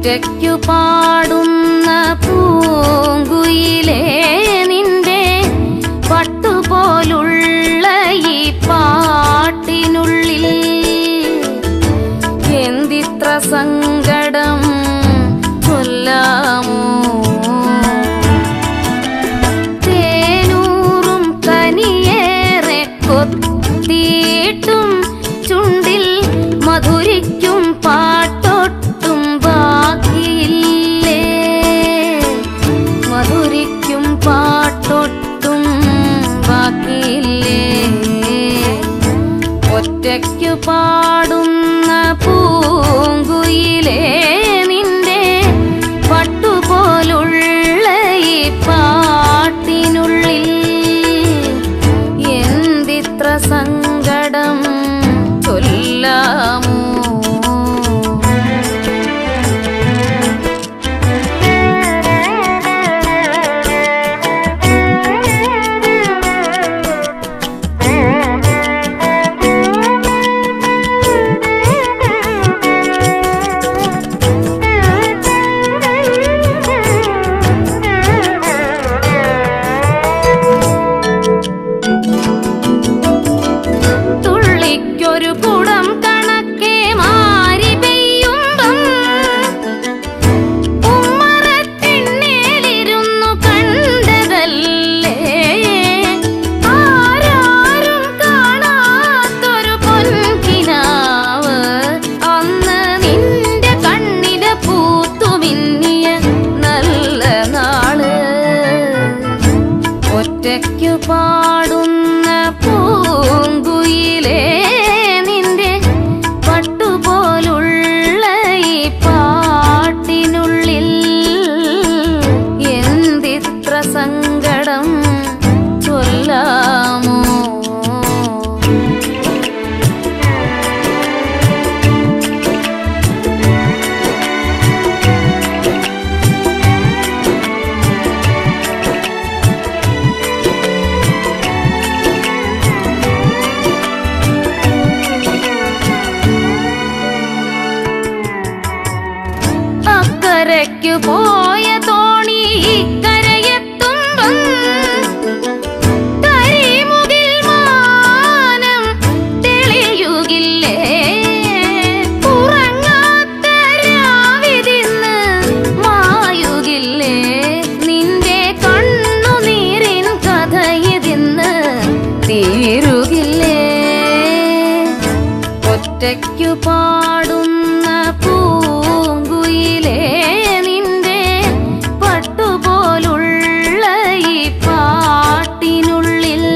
ഒറ്റയ്ക്കു പാടുന്ന പൂങ്കുയിലേ നിന്റെ പട്ടുപോലുള്ള ഈ പാട്ടിനുള്ളിൽ എന്തിത്ര സങ്കടം ചൊല്ലാമോ തേനൂറും കനിയേറെ കൊത്തിയിട്ടും ചുണ്ടിൽ മധുരിക്കും പാട്ടൊട്ടും ബാക്കിയില്ലേ മധുരിക്കും പാട്ടൊട്ടും ബാക്കിയില്ലേ ഒറ്റയ്ക്കു പാടുന്ന പൂങ്കുയിലേ നിന്റെ പട്ടുപോലുള്ള ഈ പാട്ടിനുള്ളിൽ എന്തിത്ര സങ്കടം ചൊല്ലാമോ തുള്ളിക്കൊരു കുടം കണക്കെ മാരി പെയ്യുമ്പം ഉമ്മറത്തിണ്ണേലിരുന്നു കണ്ടതല്ലേ ആരാരും കാണാത്തൊരു പൊൻകിനാവ് അന്ന് നിന്റെ കണ്ണിലെ പൂത്തുമിന്നിയ നല്ല നാള് ഒറ്റയ്ക്കു പാടുന്ന പൂങ്കുയിലേ നിന്റെ പട്ടുപോലുള്ള ഈ പാട്ടിനുള്ളിൽ എന്തിത്ര സങ്കടം ചൊല്ലാമോ അക്കരയ്ക്കു പോയ തോണി ഇക്കരയെത്തുമ്പം കരിമുകിൽ മാനം തെളിയുകില്ലേ ഉറങ്ങാത്ത രാവിതിന്ന് മായുകില്ലേ നിന്റെ കണ്ണുനീരിൻ കഥയിതിന്ന് തീരുകില്ലേ ഒറ്റയ്ക്കു പാടുന്ന പൂങ്കുയിലേ നിന്റെ പട്ടുപോലുള്ള ഈ പാട്ടിനുള്ളിൽ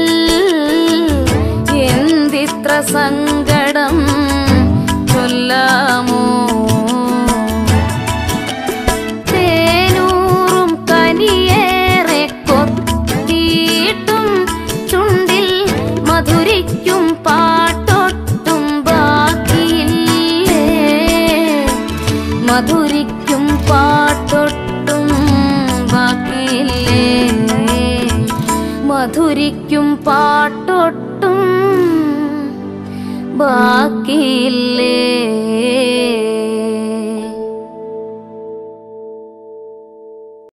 എന്തിത്ര സങ്കടം ചൊല്ലാമോ തേനൂറും കനിയേറെ കൊത്തിയിട്ടും ചുണ്ടിൽ മധുരിക്കും പാട്ടൊട്ടും ബാക്കിയില്ലേ മധുരിക്കും പാട്ടൊട്ടും ബാക്കിയില്ലേ മധുരിക്കും പാട്ടൊട്ടും ബാക്കിയില്ലേ